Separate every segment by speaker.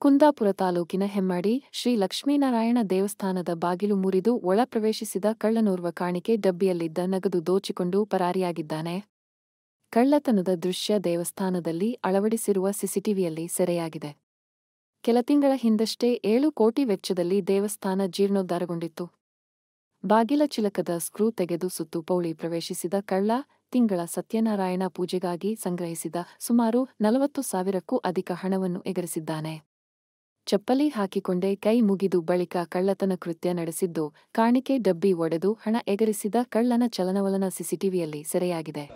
Speaker 1: ಕುಂದಾಪುರ ತಾಲೂಕಿನ ಹೆಮ್ಮಾಡಿ ಶ್ರೀ ಲಕ್ಷ್ಮೀನಾರಾಯಣ ದೇವಸ್ಥಾನದ ಬಾಗಿಲು ಮುರಿದು ಒಳ ಪ್ರವೇಶಿಸಿದ ಕಳ್ಳನೋರ್ವ ಕಾಣಿಕೆ ಡಬ್ಬಿಯಲ್ಲಿದ್ದ ನಗದು ದೋಚಿಕೊಂಡು ಪರಾರಿಯಾಗಿದ್ದಾನೆ ಕಳ್ಳತನದ ದೃಶ್ಯ ದೇವಸ್ಥಾನದಲ್ಲಿ ಅಳವಡಿಸಿರುವ ಸಿಸಿಟಿವಿಯಲ್ಲಿ ಸೆರೆಯಾಗಿದೆ ಕೆಲ ತಿಂಗಳ ಹಿಂದಷ್ಟೇ ಏಳು ಕೋಟಿ ವೆಚ್ಚದಲ್ಲಿ ದೇವಸ್ಥಾನ ಜೀರ್ಣೋದ್ಧಾರಗೊಂಡಿತ್ತು ಬಾಗಿಲ ಚಿಲಕದ ಸ್ಕ್ರೂ ತೆಗೆದು ಸುತ್ತು ಪೌಳಿ ಪ್ರವೇಶಿಸಿದ ಕಳ್ಳ ತಿಂಗಳ ಸತ್ಯನಾರಾಯಣ ಪೂಜೆಗಾಗಿ ಸಂಗ್ರಹಿಸಿದ ಸುಮಾರು ನಲವತ್ತು ಸಾವಿರಕ್ಕೂ ಅಧಿಕ ಹಣವನ್ನು ಎಗರಿಸಿದ್ದಾನೆ ಚಪ್ಪಲಿ ಹಾಕಿಕೊಂಡೇ ಕೈ ಮುಗಿದು ಬಳಿಕ ಕಳ್ಳತನ ಕೃತ್ಯ ನಡೆಸಿದ್ದು ಕಾಣಿಕೆ ಡಬ್ಬಿ ಒಡೆದು ಹಣ ಎಗರಿಸಿದ ಕಳ್ಳನ ಚಲನವಲನ ಸಿಸಿಟಿವಿಯಲ್ಲಿ ಸೆರೆಯಾಗಿದೆ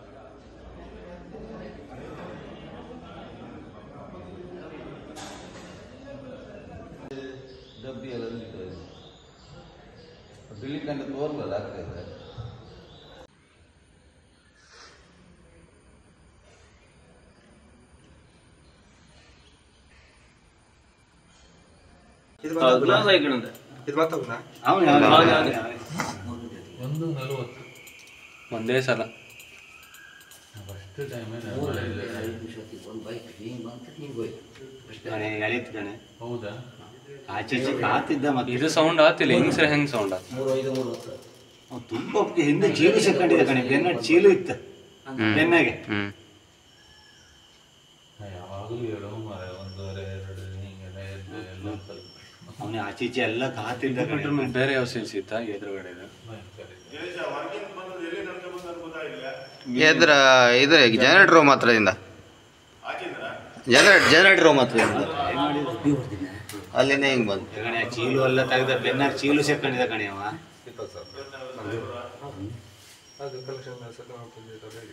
Speaker 2: ಡಬ್ಬಿ ಎಲ್ಲ ಉಂಟು. ಬಿಳಿ ಕಂಡು ತೋರ್ಲಲ್ಲ ಆಗ್ತದೆ
Speaker 3: ಇದು
Speaker 4: ಗ್ಲಾಸ್ ಹಾಕಿಡುಂತ
Speaker 3: ಇದು ಮಾತಾಡುದಾ
Speaker 5: ಒಂದು ನಲವತ್ತು ಒಂದೇ ಸಲ ಫಸ್ಟ್ ಟೈಮ್ ಹೌದಾ
Speaker 6: ಆಚೆ ಈಚೆ ಕಾತಿದ್ದ ಮತ್ತೆ
Speaker 5: ಇದು ಸೌಂಡ್ ಆತಿಲ್ಲ ಹಿಂಗ್ಸ್ರೆ ಹೆಂಗ್ ಸೌಂಡ್ ಆತ
Speaker 6: ಅವ್ನು ತುಂಬ ಹೊತ್ತಿಗೆ ಹಿಂದೆ ಚೀಲು ಸಿಕ್ಕೊಂಡಿದ್ದ ಕಣೆ ಬೆನ್ನ ಚೀಲು ಇತ್ತು ಬೆನ್ನಾಗೆ
Speaker 5: ಯಾವಾಗಲೂ ಹೇಳೋ ಮರ ಒಂದೂವರೆ ಎರಡು ಹಿಂಗೆಲ್ಲ ಎದ್ದು ಎಲ್ಲ ಸ್ವಲ್ಪ
Speaker 6: ಅವನೇ ಆಚೆ ಈಚೆ ಎಲ್ಲ ಕಾತಿದ್ದ ಕಣೆ
Speaker 5: ಬೇರೆ ಯಾವ ಸೀನ್ಸ್ ಇತ್ತ ಎದುರುಗಡೆ
Speaker 7: ಎದ್ರ ಇದು ಜನರೇಟರ್ ಮಾತ್ರದಿಂದ ಜನರೇಟ್ ಜನರೇಟರ್ ಮಾತ್ರದಿಂದ ಅಲ್ಲಿಂದ ಹಿಂಗೆ ಬಂದು
Speaker 6: ಕಣೆ ಆ ಚೀಲು ಎಲ್ಲ ತೆಗೆದ ಬೆನ್ನಾಗ ಚೀಲು ಸಿಕ್ಕೊಂಡಿದ್ದ ಕಣೆ ಅವ
Speaker 3: ಅದು ಕಲೆಕ್ಷನ್ ಸೆಟ್ ಮಾಡ್ತಿದ್ದೆ ಹೇಳಿ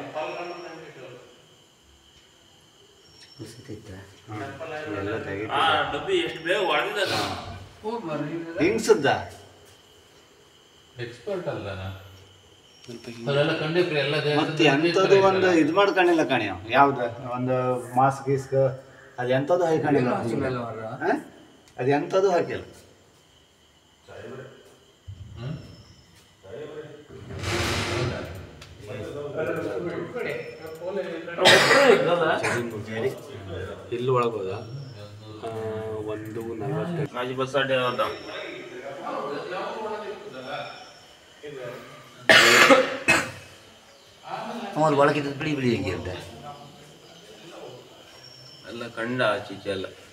Speaker 6: ಎಲ್ಲ ತೆಗಿ
Speaker 4: ಆ ಡಬ್ಬಿ ಎಷ್ಟು ಬೇಗ ಹೊಡೆದಿದ್ದ
Speaker 6: ಹಿಂಗ್ಸದ್ದ
Speaker 5: ಎಕ್ಸ್ಪರ್ಟ್ ಅಲ್ಲ ನಾ ಅಲ್ಲೆಲ್ಲ ಕಂಡಿಪ್ರಿ ಎಲ್ಲ
Speaker 6: ಮತ್ತೆ ಎಂಥದ್ದು ಒಂದು ಇದು ಮಾಡ್ಕೊಂಡಿಲ್ಲ ಕಣೆ ಅವ ಯಾವ್ದು ಒಂದು ಮಾಸ್ಕ್ ಗೀಸ್ಕ್ ಅದು ಎಂಥದ್ದು ಹಾಕೊಂಡಿಲ್ಲ ಹ? ಅದು ಎಂಥದ್ದು ಹಾಕಿಲ್ಲ
Speaker 5: ಇಲ್ಲಿ ಒಳಗೋದ ಒಂದು ನಲವತ್ತು
Speaker 4: ಮಾಜಿ ಬಸ್ ಅಡ್ಡೆ ಅದ
Speaker 7: ಅವನು ಒಳಗಿದ್ದು ಬಿಳಿ ಬಿಳಿ ಹೇಗೆ ಅಂತ
Speaker 4: ಎಲ್ಲ ಕಂಡ ಆಚೀಚೆ ಎಲ್ಲ